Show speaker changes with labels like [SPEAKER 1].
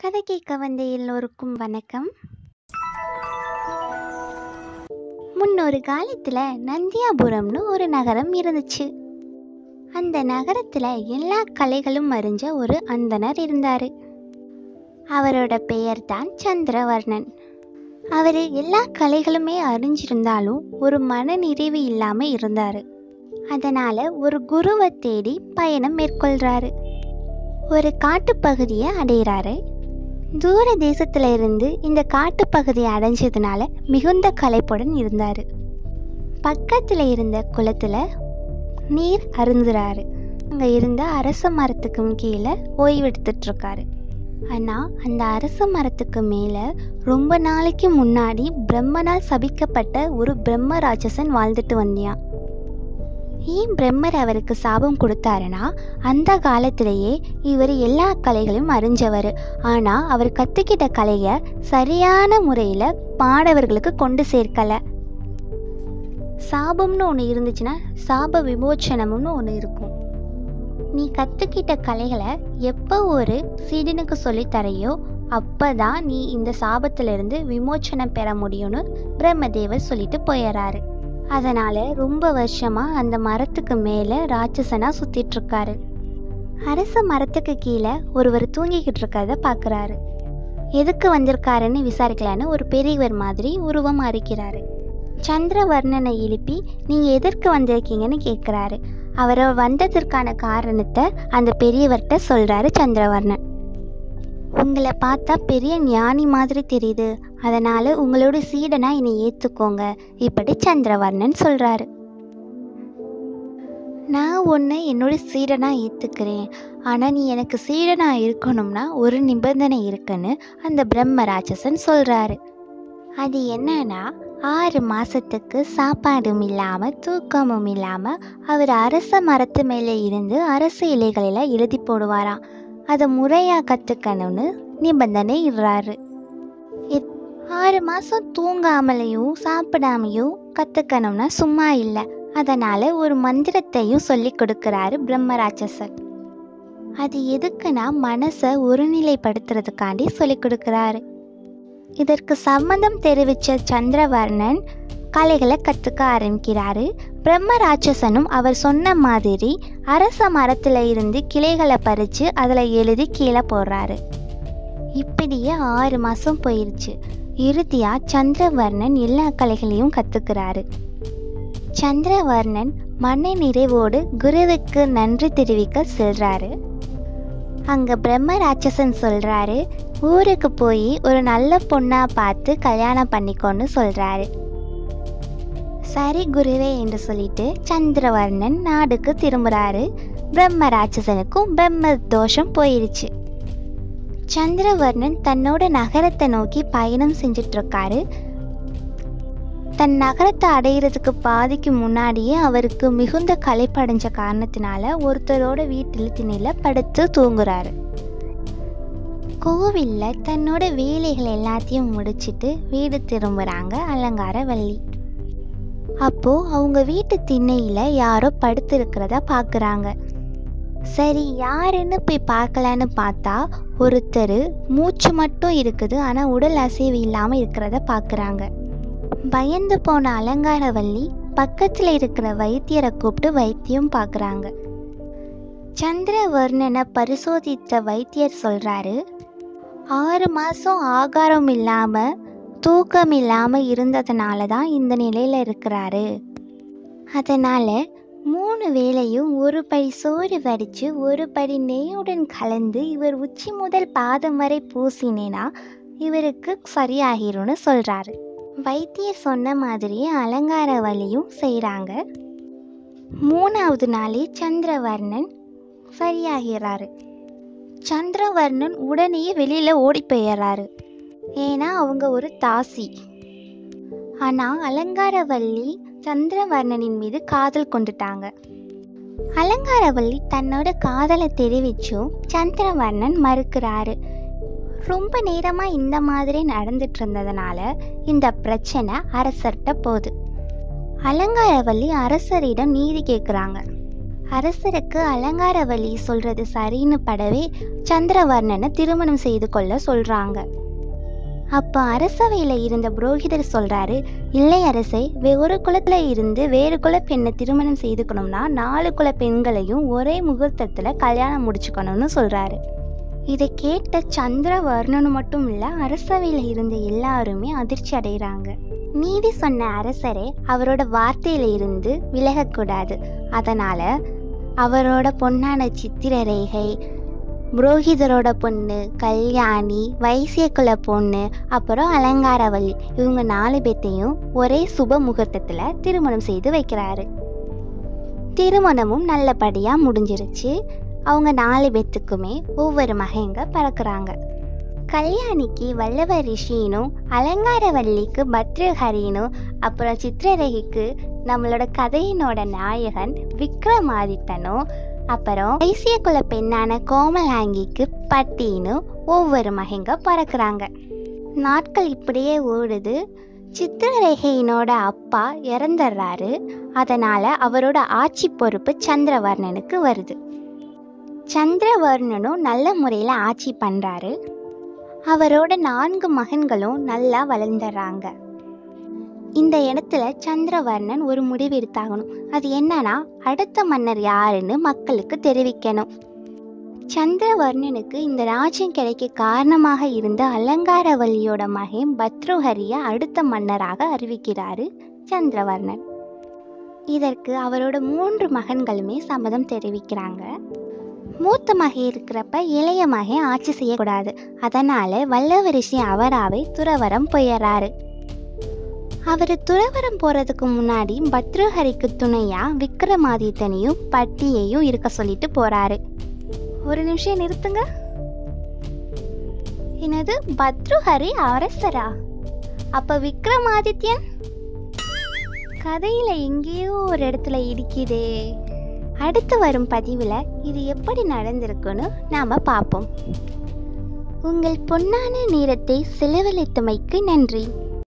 [SPEAKER 1] கதை கேட்க வந்த எல்லோருக்கும் வணக்கம் முன்னொரு காலத்துல நந்தியாபுரம்னு ஒரு நகரம் இருந்துச்சு அந்த நகரத்துல எல்லா கலைகளும் அறிஞ்ச ஒரு அந்தணர் இருந்தாரு அவரோட பெயர் தான் சந்திரவர்ணன் அவர் எல்லா கலைகளுமே அறிஞ்சிருந்தாலும் ஒரு மன நிறைவு இல்லாம இருந்தாரு அதனால ஒரு குருவை தேடி பயணம் மேற்கொள்றாரு ஒரு காட்டுப்பகுதியை அடையிறாரு தூர தேசத்துல இருந்து இந்த காட்டுப்பகுதியை அடைஞ்சதுனால மிகுந்த களைப்புடன் இருந்தாரு பக்கத்துல இருந்த குளத்துல நீர் அருந்துறாரு அங்க இருந்த அரச மரத்துக்கும் கீழே ஓய்வெடுத்துட்டு இருக்காரு ஆனா அந்த அரச மரத்துக்கு மேல ரொம்ப நாளைக்கு முன்னாடி பிரம்மனால் சபிக்கப்பட்ட ஒரு பிரம்ம ராட்சசன் வாழ்ந்துட்டு வந்தியான் ஏன் பிரம்மர் அவருக்கு சாபம் கொடுத்தாருன்னா அந்த காலத்திலேயே இவர் எல்லா கலைகளையும் அறிஞ்சவர் ஆனால் அவர் கற்றுக்கிட்ட கலையை சரியான முறையில் மாணவர்களுக்கு கொண்டு சேர்க்கலை சாபம்னு ஒன்று இருந்துச்சுன்னா சாப விமோச்சனம்னு ஒன்று இருக்கும் நீ கற்றுக்கிட்ட கலைகளை எப்போ ஒரு சீடனுக்கு சொல்லித் தரையோ அப்போ தான் நீ இந்த சாபத்திலிருந்து விமோச்சனம் பெற முடியும்னு பிரம்மதேவர் சொல்லிட்டு போயிடுறாரு அதனால ரொம்ப வருஷமா அந்த மரத்துக்கு மேல ராட்சசனா சுத்திட்டு இருக்காரு அரச மரத்துக்கு கீழே ஒருவர் தூங்கிக்கிட்டு இருக்கிறத பாக்குறாரு எதுக்கு வந்திருக்காருன்னு விசாரிக்கலான்னு ஒரு பெரியவர் மாதிரி உருவம் அறிக்கிறாரு சந்திரவர்ணனை எழுப்பி நீங்க எதற்கு வந்திருக்கீங்கன்னு கேட்குறாரு அவரை வந்ததற்கான காரணத்தை அந்த பெரியவர்கிட்ட சொல்றாரு சந்திரவர்ணன் உங்களை பார்த்தா பெரிய ஞானி மாதிரி தெரியுது அதனால உங்களோட சீடனா என்னை ஏத்துக்கோங்க இப்படி சந்திரவர்ணன் சொல்றாரு நான் உன்னை என்னோட சீடனா ஏத்துக்கிறேன் ஆனா நீ எனக்கு சீடனா இருக்கணும்னா ஒரு நிபந்தனை இருக்குன்னு அந்த பிரம்ம ராட்சசன் சொல்றாரு அது என்னன்னா ஆறு மாசத்துக்கு சாப்பாடும் இல்லாம தூக்கமும் இல்லாம அவர் அரச மரத்து மேலே இருந்து அரச இலைகளில எழுதி போடுவாராம் அதை முறையா கத்துக்கணும்னு நிபந்தனை இடுறாரு இத்- ஆறு மாசம் தூங்காமலையும் சாப்பிடாமையும் கத்துக்கணும்னா சும்மா இல்லை அதனால ஒரு மந்திரத்தையும் சொல்லி கொடுக்கறாரு பிரம்மராட்சசன் அது எதுக்குன்னா மனசை ஒருநிலைப்படுத்துறதுக்காண்டி சொல்லி கொடுக்கறாரு இதற்கு சம்மந்தம் தெரிவித்த சந்திரவர்ணன் கலைகளை கற்றுக்க ஆரம்பிக்கிறாரு பிரம்ம ராட்சசனும் அவர் சொன்ன மாதிரி அரச மரத்துல இருந்து கிளைகளை பறித்து அதில் எழுதி கீழே போடுறாரு இப்படியே ஆறு மாதம் போயிருச்சு இறுதியாக சந்திரவர்ணன் எல்லா கலைகளையும் கற்றுக்கிறாரு சந்திரவர்ணன் மன நிறைவோடு குருவுக்கு நன்றி தெரிவிக்க செல்றாரு அங்க பிரம்ம ராட்சசன் சொல்றாரு ஊருக்கு போய் ஒரு நல்ல பொண்ணா பார்த்து கல்யாணம் பண்ணிக்கோன்னு சொல்றாரு சரி குருவே என்று சொல்லிட்டு சந்திரவர்ணன் நாடுக்கு திரும்புறாரு பிரம்ம ராட்சசனுக்கும் பிரம்ம தோஷம் போயிருச்சு சந்திரவர்ணன் தன்னோட நகரத்தை நோக்கி பயணம் செஞ்சுட்டு இருக்காரு தன் நகரத்தை அடையிறதுக்கு பாதிக்கு முன்னாடியே அவருக்கு மிகுந்த களைப்படைஞ்ச காரணத்தினால ஒருத்தரோட வீட்டில் திணையில படுத்து தூங்குறாரு கோவில்ல தன்னோட வேலைகள் எல்லாத்தையும் முடிச்சிட்டு வீடு திரும்புறாங்க அலங்கார வள்ளி அப்போ அவங்க வீட்டு திண்ணையில யாரோ படுத்திருக்கிறத பாக்குறாங்க சரி யாருன்னு போய் பார்க்கலான்னு பார்த்தா ஒருத்தர் மூச்சு மட்டும் இருக்குது ஆனா உடல் அசைவு இல்லாம இருக்கிறத பாக்குறாங்க பயந்து போன அலங்காரவல்லி பக்கத்துல இருக்கிற வைத்தியரை கூப்பிட்டு வைத்தியம் பார்க்குறாங்க சந்திரவர்ணனை பரிசோதித்த வைத்தியர் சொல்றாரு ஆறு மாசம் ஆகாரம் இல்லாம தூக்கம் இல்லாம இருந்ததுனால தான் இந்த நிலையில இருக்கிறாரு அதனால மூணு வேளையும் ஒரு படி சோறு வடிச்சு ஒரு படி நெய்யுடன் கலந்து இவர் உச்சி முதல் பாதம் வரை பூசினேனா இவருக்கு சரியாகிரும்னு சொல்றாரு வைத்தியர் சொன்ன மாதிரியே அலங்கார வழியும் செய்கிறாங்க மூணாவது நாளே சந்திரவர்ணன் சரியாகிறாரு சந்திரவர்ணன் உடனே வெளியில ஓடி போயிடுறாரு ஏன்னா அவங்க ஒரு தாசி ஆனா அலங்காரவல்லி சந்திரவர்ணனின் மீது காதல் கொண்டுட்டாங்க அலங்காரவல்லி தன்னோட காதலை தெரிவிச்சும் சந்திரவர்ணன் மறுக்கிறாரு ரொம்ப நேரமா இந்த மாதிரி நடந்துட்டு இருந்ததுனால இந்த பிரச்சனை அரசர்கிட்ட போகுது அலங்காரவல்லி அரசரிடம் நீதி கேட்குறாங்க அரசருக்கு அலங்காரவல்லி சொல்றது சரின்னு படவே சந்திரவர்ணனை திருமணம் செய்து கொள்ள சொல்றாங்க அப்போ அரசவையில் இருந்த புரோகிதர் சொல்றாரு இல்லை அரசே வே- ஒரு குலத்துல இருந்து வேறு குல பெண்ணை திருமணம் செய்துக்கணும்னா நாலு குல பெண்களையும் ஒரே முகூர்த்தத்துல கல்யாணம் முடிச்சுக்கணும்னு சொல்றாரு இதை கேட்ட சந்திரவர்ணனு மட்டும் இல்ல அரசவையில் இருந்த எல்லாருமே அதிர்ச்சி அடைகிறாங்க நீதி சொன்ன அரசரே அவரோட வார்த்தையில இருந்து விலகக்கூடாது அதனால அவரோட பொன்னான சித்திரரேகை புரோகிதரோட பொண்ணு கல்யாணி வைசியக்குல பொண்ணு அப்புறம் அலங்காரவல்லி இவங்க நாலு பேத்தையும் ஒரே சுப முகூர்த்தத்துல திருமணம் செய்து வைக்கிறாரு திருமணமும் நல்லபடியா முடிஞ்சிருச்சு அவங்க நாலு பேத்துக்குமே ஒவ்வொரு மகங்க பறக்குறாங்க கல்யாணிக்கு வல்லவ ரிஷினும் அலங்காரவல்லிக்கு பத்ரஹரினும் அப்புறம் சித்திரரேகைக்கு நம்மளோட கதையினோட நாயகன் விக்ரமாதித்தனும் அப்புறம் ஐசிய குல பெண்ணான கோமலாங்கிக்கு பட்டினும் ஒவ்வொரு மகங்க பறக்குறாங்க நாட்கள் இப்படியே ஓடுது சித்திரரேகையினோட அப்பா இறந்துடுறாரு அதனால அவரோட ஆட்சி பொறுப்பு சந்திரவர்ணனுக்கு வருது சந்திரவர்ணனும் நல்ல முறையில் ஆட்சி பண்ணுறாரு அவரோட நான்கு மகன்களும் நல்லா வளர்ந்துடுறாங்க இந்த இடத்துல சந்திரவர்ணன் ஒரு முடிவு எடுத்தாகணும் அது என்னன்னா அடுத்த மன்னர் யாருன்னு மக்களுக்கு தெரிவிக்கணும் சந்திரவர்ணனுக்கு இந்த ராஜ்யம் கிடைக்க காரணமாக இருந்த அலங்காரவல்லியோட மகன் பத்ருஹரிய அடுத்த மன்னராக அறிவிக்கிறாரு சந்திரவர்ணன் இதற்கு அவரோட மூன்று மகன்களுமே சம்மதம் தெரிவிக்கிறாங்க மூத்த மகன் இருக்கிறப்ப இளைய மகன் ஆட்சி செய்யக்கூடாது அதனால வல்லவரிசி அவராவே துறவரம் போயிடுறாரு அவர் துறவரம் போறதுக்கு முன்னாடி பத்ருஹரிக்கு துணையா விக்ரமாதித்தனையும் பட்டியையும் இருக்க சொல்லிட்டு போறாரு ஒரு நிமிஷம் நிறுத்துங்க என்னது பத்ருஹரி அரசரா அப்ப விக்ரமாதித்யன் கதையில எங்கேயோ ஒரு இடத்துல இடிக்குதே அடுத்து வரும் பதிவில் இது எப்படி நடந்திருக்குன்னு நாம பார்ப்போம் உங்கள் பொன்னான நேரத்தை செலவழித்தமைக்கு நன்றி